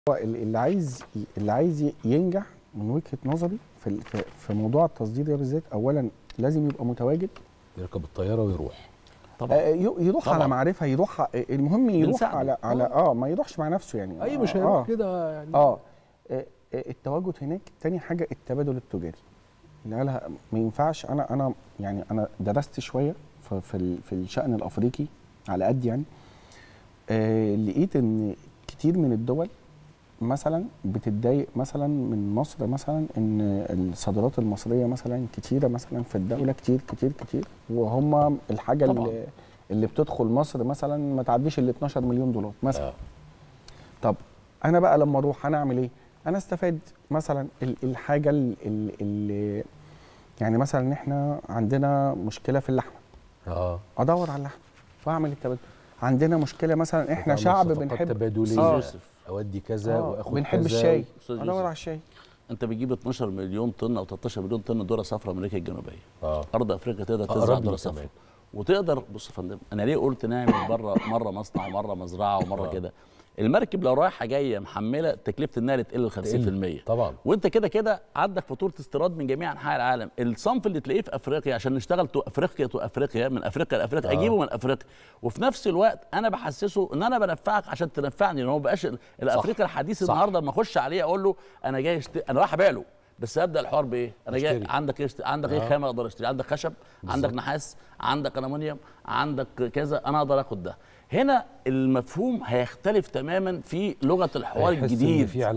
هو ال- اللي عايز ي- اللي عايز ي- ينجح من وجهه نظري في ال- في- في موضوع التصدير ده بالذات اولا لازم يبقى متواجد يركب الطياره ويروح طبعا آه، ي- يروح طبعاً. على معرفه يروح المهم يروح بنساعده. على على اه ما يروحش مع نفسه يعني اي آه، مش آه. هيروح كده يعني اه آه، آه، التواجد هناك تاني حاجه التبادل التجاري اللي قالها ما ينفعش انا انا يعني انا درست شويه في في, ال- في الشان الافريقي على قد يعني آه لقيت ان كتير من الدول مثلا بتتضايق مثلا من مصر مثلا ان الصادرات المصريه مثلا كتيره مثلا في الدوله كتير كتير كتير وهم الحاجه طبعاً. اللي, اللي بتدخل مصر مثلا ما تعديش ال 12 مليون دولار مثلا آه. طب انا بقى لما اروح انا اعمل ايه انا استفاد مثلا ال- الحاجه اللي يعني مثلا ان احنا عندنا مشكله في اللحمه اه ادور على اللحمه واعمل التبادل عندنا مشكله مثلا احنا وتعمل شعب صفقات بنحب تبادليه آه. اودي كذا آه، واخد بنحب كذا الشاي أستاذ ادور يوسف. على الشاي انت بتجيب 12 مليون طن او 13 مليون طن ذره صفراء من امريكا الجنوبيه اه ارض افريقيا تقدر أقرب تزرع لي ذره كمان. صفراء وتقدر بص يا فندم انا ليه قلت نعمل بره مره مصنع ومره مزرعه ومره آه. كده المركب لو رايحه جايه محمله تكلفه النقل تقل ل 50% طبعا وانت كده كده عندك فاتوره استيراد من جميع انحاء العالم الصنف اللي تلاقيه في افريقيا عشان نشتغل تو افريقيا تو افريقيا من افريقيا لافريقيا آه. اجيبه من افريقيا وفي نفس الوقت انا بحسسه ان انا بنفعك عشان تنفعني ان هو ما بقاش ال- الافريقيا الحديث صح. النهارده لما اخش عليه اقول له انا جاي اشتري انا رايح ابيع له بس ابدا الحوار بايه؟ انا جاي اشتري. عندك ايه اشت- عندك ايه آه. خامه اقدر اشتري عندك خشب عندك بالظبط. نحاس عندك المونيوم عندك كذا انا اقدر اخد ده هنا المفهوم هيختلف تماما في لغه الحوار هيحس إن الجديد في